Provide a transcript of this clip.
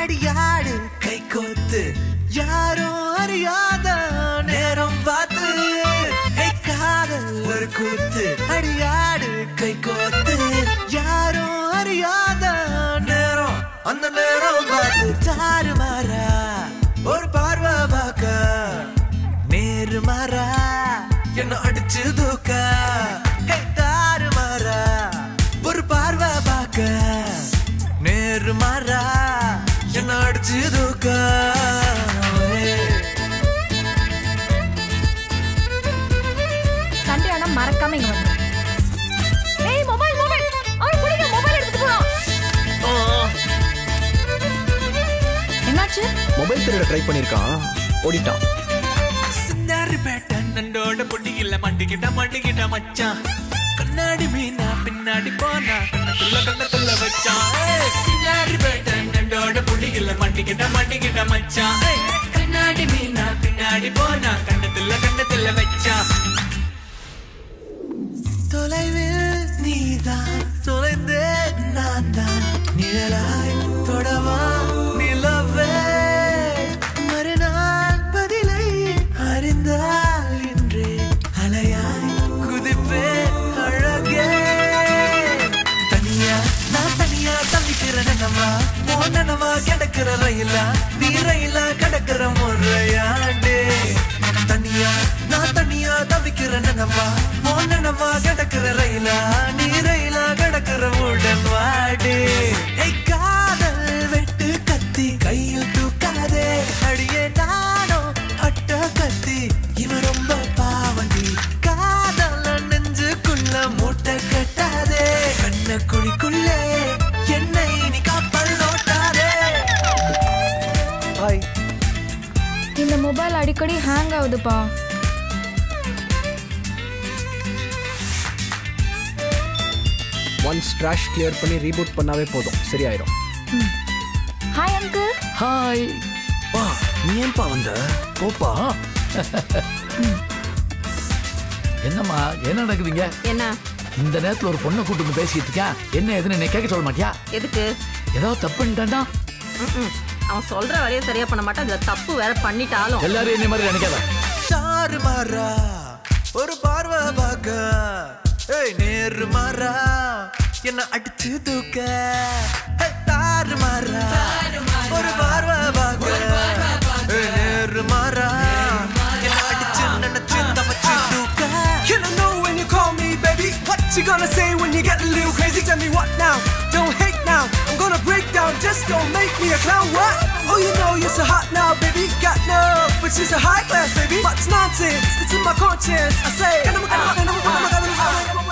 அடியாடு கை கோத்து யாரும் அறியாத நேரம் பார்த்து ஏய் காதல் ஒரு கூத்து அடியாடு கை கோத்து யாரும் அறியாத நேரம் அந்த நேரம் பார்த்து தாறு மாறா ஒரு பார்வை பார்க்க நேரு மாறா என்ன அடிச்சு தூக்க ஏய் தாறு மாறா ஒரு பார்வை பார்க்க நேரு மாறா என்ன அடிச்சு தூக்க சண்டே ஆனா மறக்காம இங்க வந்து ஏய் மொபைல் மொபைல் அவன் பிடிக்க மொபைல் எடுத்துட்டு போறான் என்னாச்சு மொபைல் திருட ட்ரை பண்ணிருக்கான் ஓடிட்டான் சிந்தாரி பேட்ட நண்டோட பொட்டியில மாட்டிக்கிட்ட மாட்டிக்கிட்ட மச்சான் கண்ணாடி மீனா பின்னாடி போனா கண்ணத்துள்ள கண்ணத்துள்ள வச்சான் ஏய், சிந்தாரி பேட்ட நண்டோட பொட்டியில மாட்டிக்கிட்ட மாட்டிக்கிட்ட மச்சான் ஏய், கண்ணாடி மீனா பின்னாடி போனா கண்ணத்துள்ள கண்ணத்துள்ள வச்சான் தொலைவில் நீதான் தொலைந்தே நான் தான் நிழலாய் தொடவா நிலவே மறுநாள் பதிலை அறிந்தால் இன்றே அலையாய் குதிப்பே அழகே தனியா நான் தனியா தவிக்கிற நனவா போனனவா கிடக்கிற ரயிலா நீ ரயிலா கிடக்கிற முறையாண்டே தனியா நான் தனியா தவிக்கிற நனவா போனனவா கிடக்கிற ரயிலா நீ ரயிலா கிடக்கிற உடன் வாடே ஏய் காதல் வெட்டு கத்தி கையில் தூக்காதே அடியே நானோ அட்ட கத்தி இவன் ரொம்ப பாவண்டி காதல் நெஞ்சுக்குள்ள மூட்டை கட்டாதே கண்ண குழிக்குள்ளே என்னை நீ காப்பல் நோட்டாதே ஹாய் இந்த மொபைல் அடிக்கடி ஹேங் ஆகுதுப்பா ஒன்ஸ் ட்ராஷ் கிளியர் பண்ணி ரீபூட் பண்ணாவே போதும் சரியாயிரும் ஹாய் அங்கிள் ஹாய் வா நீ ஏன்பா வந்த போப்பா என்னம்மா என்ன நடக்குதுங்க என்ன இந்த நேரத்துல ஒரு பொண்ணை கூட்டு வந்து பேசிட்டு இருக்கேன் என்ன எதுன்னு என்னை கேட்க சொல்ல மாட்டியா எதுக்கு ஏதாவது தப்பு பண்ணிட்டான்டா ம்ம். அவன் சொல்ற வேலையை சரியா பண்ண மாட்டான் இதுல தப்பு வேற பண்ணிட்டாலும் எல்லாரும் என்ன மாதிரி நினைக்காத சாரு மாறா ஒரு பார்வை பார்க்க ஏய் நேரு மாறா என்ன அடிச்சு தூக்க ஏய், தாறு மாறா ஒரு பார்வை பார்க்க ஏய், நேரு மாறா என்ன அடிச்சு நினைச்சு தவச்சு தூக்க Can I know when you call me, baby? What you gonna say when you get a little crazy? Tell me what now? Don't hate now. I'm gonna break down. Just don't make me a clown. What? Oh, you know you're so hot now, baby. Got no, but she's a high class, baby. What's nonsense? It's in my conscience. I say.